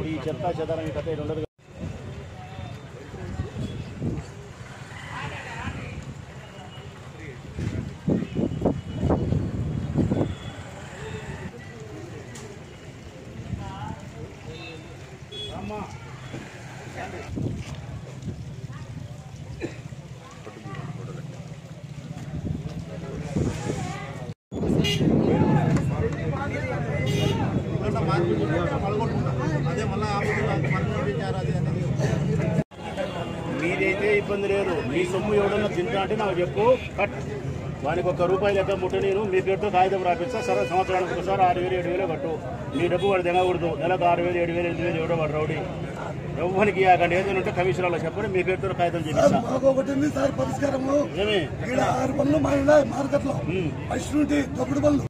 ఈ చెత్త చెదారం ఈ కథ ఇది ఉండదు మీదైతే ఇబ్బంది లేదు మీ సొమ్ము ఎవడన్నా తింటా అంటే నాకు చెప్పు కట్ వానికి ఒక్క రూపాయి లెక్క ముట్ట నేను మీ పేరుతో కాగితం రాపిస్తా సరే సంవత్సరానికి ఒకసారి ఆరు వేలు ఏడు వేలు కట్టు మీ డబ్బు వాడు తినకూడదు నెలకు ఆరు వేలు ఏడు వేలు ఎనిమిది వేలు ఎవడో వాడు రౌడీ ఎవ్వరికి అక్కడ ఏదైనా ఉంటే కమిషనర్లో చెప్పండి మీ పేరుతో కాగితం చేపిస్తా మాకు ఒకటి ఉంది సార్ పరిష్కారము ఏమి ఇక్కడ ఆరు పనులు మా ఉన్నాయి మార్కెట్ లో ఫస్ట్ నుండి తప్పుడు పనులు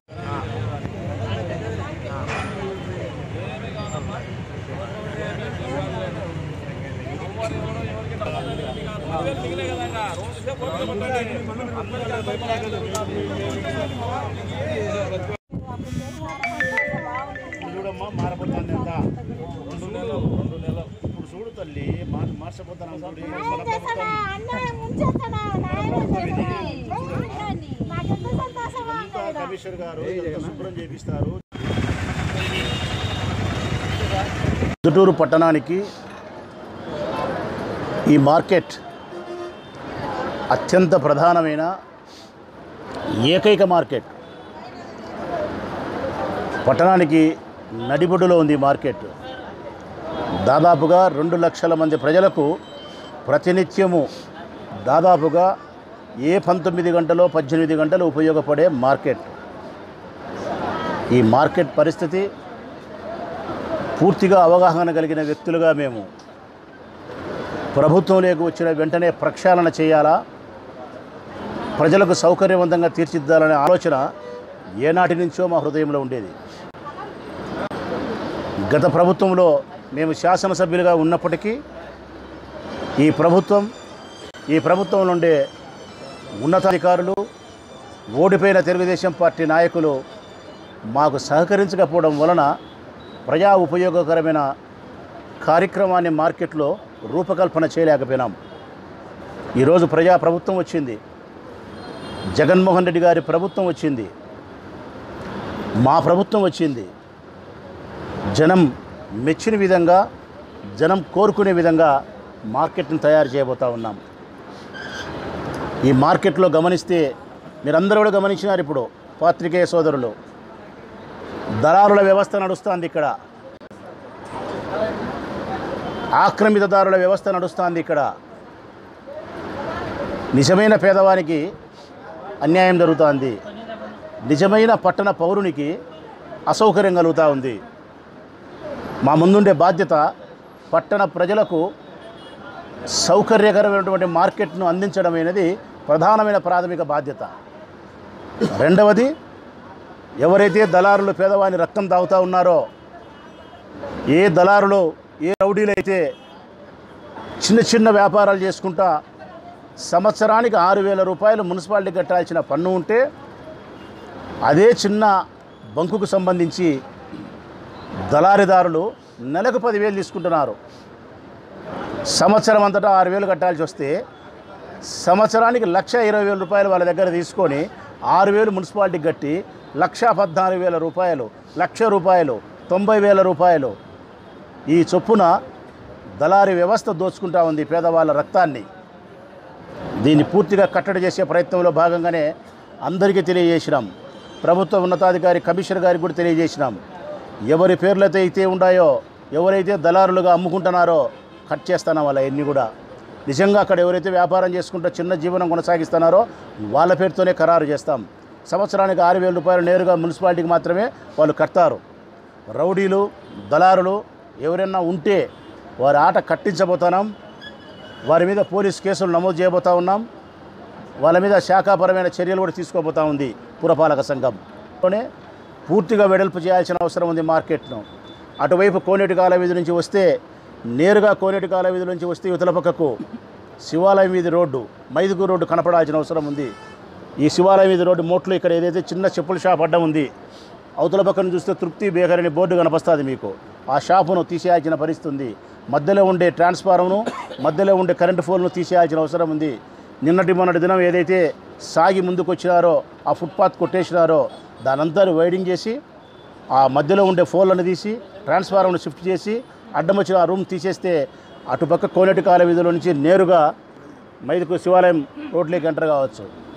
చూడమ్మా మారపోతుంది ఎంత రెండు నెలలు రెండు నెలలు ఇప్పుడు చూడు తల్లి మాకు మార్చపోతాను అనుకోండి మన ప్రభుత్వం అంతా కమిషనర్ గారు ఇదంతా శుభ్రం చేపిస్తారు చుట్టూరు పట్టణానికి ఈ మార్కెట్ అత్యంత ప్రధానమైన ఏకైక మార్కెట్ పట్టణానికి నడిబొడ్డులో ఉంది ఈ మార్కెట్ దాదాపుగా రెండు లక్షల మంది ప్రజలకు ప్రతినిత్యము దాదాపుగా ఏ పంతొమ్మిది గంటలో పద్దెనిమిది గంటలు ఉపయోగపడే మార్కెట్ ఈ మార్కెట్ పరిస్థితి పూర్తిగా అవగాహన కలిగిన వ్యక్తులుగా మేము ప్రభుత్వంలోకి వచ్చిన వెంటనే ప్రక్షాళన చేయాలా ప్రజలకు సౌకర్యవంతంగా తీర్చిదిద్దాలనే ఆలోచన ఏనాటి నుంచో మా హృదయంలో ఉండేది గత ప్రభుత్వంలో మేము శాసనసభ్యులుగా ఉన్నప్పటికీ ఈ ప్రభుత్వం ఈ ప్రభుత్వంలో ఉండే ఉన్నతాధికారులు ఓడిపోయిన తెలుగుదేశం పార్టీ నాయకులు మాకు సహకరించకపోవడం వలన ప్రజా ఉపయోగకరమైన కార్యక్రమాన్ని మార్కెట్లో రూపకల్పన చేయలేకపోయినాం ఈరోజు ప్రజా ప్రభుత్వం వచ్చింది జగన్మోహన్ రెడ్డి గారి ప్రభుత్వం వచ్చింది మా ప్రభుత్వం వచ్చింది జనం మెచ్చిన విధంగా జనం కోరుకునే విధంగా మార్కెట్ని తయారు చేయబోతా ఉన్నాం ఈ మార్కెట్లో గమనిస్తే మీరందరూ కూడా గమనించినారు ఇప్పుడు పాత్రికేయ సోదరులు దళారుల వ్యవస్థ నడుస్తుంది ఇక్కడ ఆక్రమితదారుల వ్యవస్థ నడుస్తుంది ఇక్కడ నిజమైన పేదవానికి అన్యాయం జరుగుతుంది నిజమైన పట్టణ పౌరునికి అసౌకర్యం కలుగుతూ ఉంది మా ముందుండే బాధ్యత పట్టణ ప్రజలకు సౌకర్యకరమైనటువంటి మార్కెట్ను అందించడం అనేది ప్రధానమైన ప్రాథమిక బాధ్యత రెండవది ఎవరైతే దళారులు పేదవాని రక్తం తాగుతూ ఉన్నారో ఏ దళారులు ఏ రౌడీలు అయితే చిన్న చిన్న వ్యాపారాలు చేసుకుంటా సంవత్సరానికి ఆరు వేల రూపాయలు మున్సిపాలిటీ కట్టాల్సిన పన్ను ఉంటే అదే చిన్న బంకుకు సంబంధించి దళారిదారులు నెలకు పదివేలు తీసుకుంటున్నారు సంవత్సరం అంతటా ఆరు వేలు కట్టాల్సి వస్తే సంవత్సరానికి లక్ష ఇరవై వేల రూపాయలు వాళ్ళ దగ్గర తీసుకొని ఆరు వేలు మున్సిపాలిటీకి కట్టి లక్ష పద్నాలుగు వేల రూపాయలు లక్ష రూపాయలు తొంభై వేల రూపాయలు ఈ చొప్పున దళారీ వ్యవస్థ దోచుకుంటా ఉంది పేదవాళ్ళ రక్తాన్ని దీన్ని పూర్తిగా కట్టడి చేసే ప్రయత్నంలో భాగంగానే అందరికీ తెలియజేసినాం ప్రభుత్వ ఉన్నతాధికారి కమిషనర్ గారికి కూడా తెలియజేసినాం ఎవరి పేర్లైతే అయితే ఉన్నాయో ఎవరైతే దళారులుగా అమ్ముకుంటున్నారో కట్ చేస్తాను వాళ్ళ ఎన్ని కూడా నిజంగా అక్కడ ఎవరైతే వ్యాపారం చేసుకుంటూ చిన్న జీవనం కొనసాగిస్తున్నారో వాళ్ళ పేరుతోనే ఖరారు చేస్తాం సంవత్సరానికి ఆరు వేల రూపాయలు నేరుగా మున్సిపాలిటీకి మాత్రమే వాళ్ళు కడతారు రౌడీలు దళారులు ఎవరైనా ఉంటే వారి ఆట కట్టించబోతున్నాం వారి మీద పోలీస్ కేసులు నమోదు చేయబోతా ఉన్నాం వాళ్ళ మీద శాఖాపరమైన చర్యలు కూడా తీసుకోబోతా ఉంది పురపాలక సంఘం లోనే పూర్తిగా వెడల్పు చేయాల్సిన అవసరం ఉంది మార్కెట్ను అటువైపు కోనేటి కాల వీధి నుంచి వస్తే నేరుగా కోనేటి కాల వీధి నుంచి వస్తే యువతల పక్కకు శివాలయం వీధి రోడ్డు మైదుగు రోడ్డు కనపడాల్సిన అవసరం ఉంది ఈ శివాలయం వీధి రోడ్డు మోట్లు ఇక్కడ ఏదైతే చిన్న చెప్పుల షాప్ అడ్డం ఉంది అవతల పక్కన చూస్తే తృప్తి బేకరీ అని బోర్డు కనపస్తుంది మీకు ఆ షాపును తీసేయాల్సిన పరిస్థితి ఉంది మధ్యలో ఉండే ట్రాన్స్ఫార్మర్ను మధ్యలో ఉండే కరెంటు ఫోన్ను తీసేయాల్సిన అవసరం ఉంది నిన్నటి మొన్నటి దినం ఏదైతే సాగి ముందుకు వచ్చినారో ఆ ఫుట్పాత్ కొట్టేసినారో దానంతా వైడింగ్ చేసి ఆ మధ్యలో ఉండే ఫోన్లను తీసి ట్రాన్స్ఫార్మర్ను షిఫ్ట్ చేసి అడ్డం వచ్చిన ఆ రూమ్ తీసేస్తే అటుపక్క కోనేటి కాల వీధిలో నుంచి నేరుగా మైదుకు శివాలయం రోడ్లోకి ఎంటర్ కావచ్చు